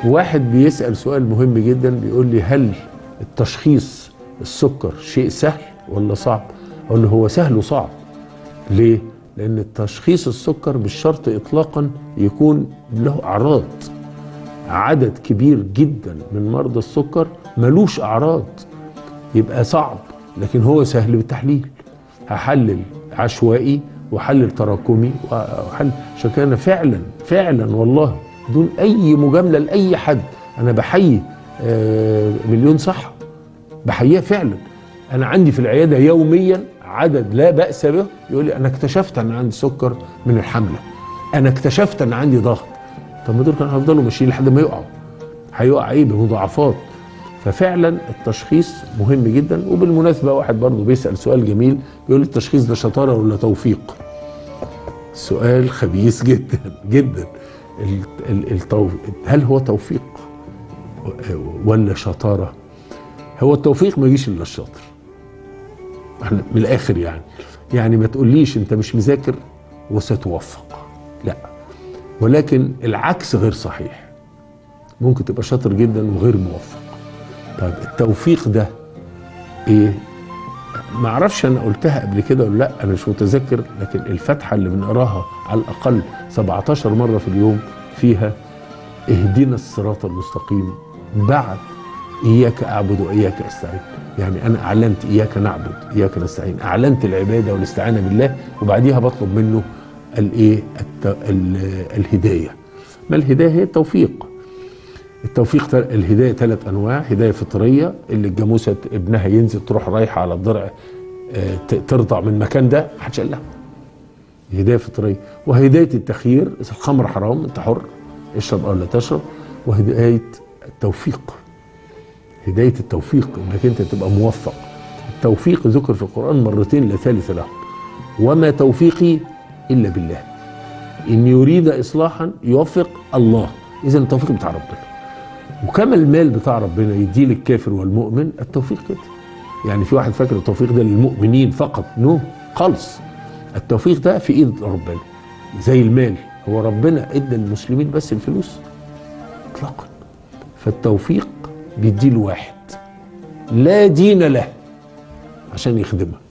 واحد بيسأل سؤال مهم جدا بيقول لي هل التشخيص السكر شيء سهل ولا صعب؟ أقول له هو سهل وصعب. ليه؟ لأن التشخيص السكر مش شرط إطلاقا يكون له أعراض. عدد كبير جدا من مرضى السكر ملوش أعراض. يبقى صعب لكن هو سهل بالتحليل. هحلل عشوائي وحلل تراكمي وحل عشان كده أنا فعلا فعلا والله بدون اي مجامله لاي حد انا بحيي آه، مليون صحه بحييها فعلا انا عندي في العياده يوميا عدد لا باس به يقول لي انا اكتشفت ان عندي سكر من الحمله انا اكتشفت ان عندي ضغط طب ما دول كانوا هيفضلوا ماشيين لحد ما يقعوا هيقع ايه بمضاعفات ففعلا التشخيص مهم جدا وبالمناسبه واحد برضه بيسال سؤال جميل بيقول لي التشخيص ده شطاره ولا توفيق سؤال خبيث جدا جدا ال- ال- التو... هل هو توفيق ولا شطاره هو التوفيق ما يجيش الا الشاطر احنا من الاخر يعني يعني ما تقوليش انت مش مذاكر وستوفق لا ولكن العكس غير صحيح ممكن تبقى شاطر جدا وغير موفق طيب التوفيق ده ايه ما اعرفش انا قلتها قبل كده ولا لا انا مش متذكر لكن الفاتحه اللي بنقراها على الاقل 17 مره في اليوم فيها اهدنا الصراط المستقيم بعد اياك اعبد واياك استعين يعني انا اعلنت اياك نعبد اياك نستعين اعلنت العباده والاستعانه بالله وبعديها بطلب منه الايه الت- ال- الهدايه ما الهدايه هي التوفيق التوفيق تل- الهدايه ثلاث انواع هدايه فطريه اللي الجاموسه ابنها ينزل تروح رايحه على الضرع آه، ت- ترضع من المكان ده محدش قال لها هدايه فطريه وهدايه التخيير إذا الخمر حرام انت حر اشرب او لا تشرب وهدايه التوفيق هدايه التوفيق انك انت تبقى موفق التوفيق ذكر في القران مرتين لا ثالث له وما توفيقي الا بالله ان يريد اصلاحا يوفق الله اذا التوفيق بتاع ربنا وكما المال بتاع ربنا يديه للكافر والمؤمن التوفيق كده يعني في واحد فاكر التوفيق ده للمؤمنين فقط نو خالص التوفيق ده في ايد ربنا زي المال هو ربنا ادى المسلمين بس الفلوس اطلاقا فالتوفيق بيديه لواحد لا دين له عشان يخدمك